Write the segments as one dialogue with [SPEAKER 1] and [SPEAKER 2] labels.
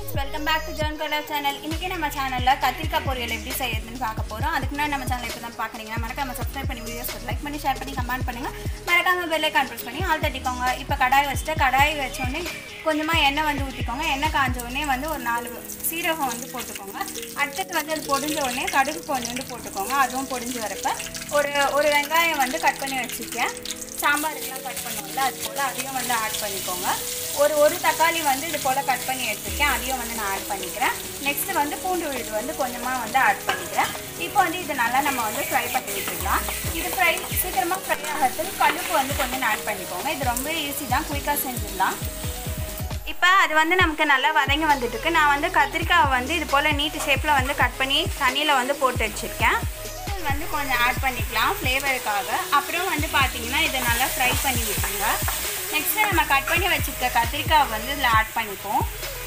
[SPEAKER 1] Welcome back to John colour channel இன்றைக்கி நம்ம சேனலில் கத்திரிக்காய் பொரியல் எப்படி செய்யறதுன்னு பார்க்க போகிறோம் அதுக்கு முன்னாடி நம்ம சேனல் இப்போ தான் பார்க்குறீங்கன்னா மறக்காம சப்ஸ்கிரைப் பண்ணி வீடியோஸ் லைக் பண்ணி ஷேர் பண்ணி கமெண்ட் பண்ணுங்கள் மறக்காம பெல்லை ப்ரெஸ் பண்ணி ஆள் தட்டிக்கோங்க இப்போ கடாய் வச்சுட்டு கடாய் வச்சோடனே கொஞ்சமாக எண்ணெய் வந்து ஊற்றிக்கோங்க எண்ணெய் காஞ்ச உடனே வந்து ஒரு நாலு சீரகம் வந்து போட்டுக்கோங்க அடுத்தது வந்து அது பொடிஞ்ச உடனே கடுகு கொஞ்சோண்டு போட்டுக்கோங்க அதுவும் பொடிஞ்சு வரப்ப ஒரு ஒரு வெங்காயம் வந்து கட் பண்ணி வச்சுருக்கேன் சாம்பாருக்குலாம் கட் பண்ணுவோம்ல அது போல் அதையும் வந்து ஆட் பண்ணிக்கோங்க ஒரு ஒரு தக்காளி வந்து இது போல் கட் பண்ணி எடுத்துருக்கேன் அதையும் வந்து நான் ஆட் பண்ணிக்கிறேன் நெக்ஸ்ட் வந்து பூண்டு விழுது வந்து கொஞ்சமாக வந்து ஆட் பண்ணிக்கிறேன் இப்போ வந்து இது நல்லா நம்ம வந்து ஃப்ரை பண்ணி விட்டுக்கலாம் இது ஃப்ரை சீக்கிரமாக ஃப்ரை ஆகிறதுக்கு கழுப்பு வந்து கொஞ்சம் ஆட் பண்ணிக்கோங்க இது ரொம்ப ஈஸி தான் குயிக்காக செஞ்சிடலாம் இப்போ அது வந்து நமக்கு நல்லா வதங்கி வந்துட்டுருக்கு நான் வந்து கத்திரிக்காய் வந்து இது போல் நீட்டு ஷேப்பில் வந்து கட் பண்ணி தண்ணியில் வந்து போட்டு வச்சுருக்கேன் இது வந்து கொஞ்சம் ஆட் பண்ணிக்கலாம் ஃப்ளேவருக்காக அப்புறம் வந்து பார்த்தீங்கன்னா இதை நல்லா ஃப்ரை பண்ணி விட்டுருங்க நெக்ஸ்ட்டு நம்ம கட் பண்ணி வச்சுருக்க கத்திரிக்காய் வந்து இதில் ஆட் பண்ணிப்போம்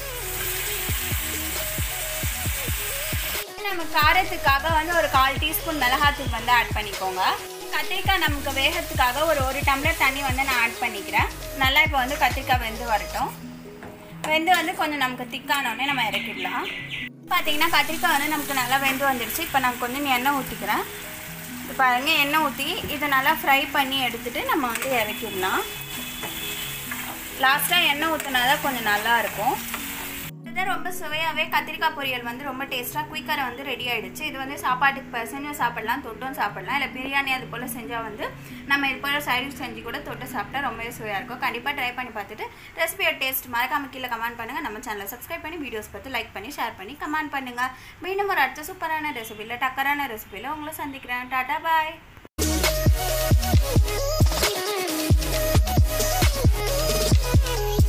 [SPEAKER 1] நம்ம காரத்துக்காக வந்து ஒரு கால் டீஸ்பூன் மிளகாத்தூள் வந்து ஆட் பண்ணிக்கோங்க கத்திரிக்காய் நமக்கு வேகத்துக்காக ஒரு ஒரு டம்ளர் தண்ணி வந்து நான் ஆட் பண்ணிக்கிறேன் நல்லா இப்போ வந்து கத்திரிக்காய் வெந்து வரட்டும் வெந்து வந்து கொஞ்சம் நமக்கு திக்கானோடனே நம்ம இறக்கிடலாம் பார்த்தீங்கன்னா கத்திரிக்காய் வந்து நமக்கு நல்லா வெந்து வந்துடுச்சு இப்போ நான் கொஞ்சம் எண்ணெய் ஊற்றிக்கிறேன் இப்போ பாருங்க எண்ணெய் ஊற்றி இதை நல்லா ஃப்ரை பண்ணி எடுத்துகிட்டு நம்ம வந்து இறக்கிடலாம் லாஸ்ட்டாக எண்ணெய் ஊற்றினா தான் கொஞ்சம் நல்லா இருக்கும் இதுதான் ரொம்ப சுவையாகவே கத்திரிக்காய் பொரியல் வந்து ரொம்ப டேஸ்ட்டாக குயிக்கரை வந்து ரெடி ஆகிடுச்சு இது வந்து சாப்பாட்டுக்கு பசஞ்சும் சாப்பிடலாம் தொட்டும் சாப்பிடலாம் இல்லை பிரியாணி அது போல் செஞ்சால் வந்து நம்ம இது போல் சைடிஷ் செஞ்சு கூட தொட்டு சாப்பிட்டா ரொம்பவே சுவையாக இருக்கும் கண்டிப்பாக ட்ரை பண்ணி பார்த்துட்டு ரெசிபியோட டேஸ்ட் மறக்காம கீழே கமெண்ட் பண்ணுங்கள் நம்ம சேனலை சப்ஸ்கிரைப் பண்ணி வீடியோஸ் பார்த்து லைக் பண்ணி ஷேர் பண்ணி கமெண்ட் பண்ணுங்கள் மீண்டும் ஒரு அடுத்த சூப்பரான ரெசிபியில் டக்கரான ரெசிபியில் உங்களை சந்திக்கிறேன் டாட்டா பாய்
[SPEAKER 2] Thank you.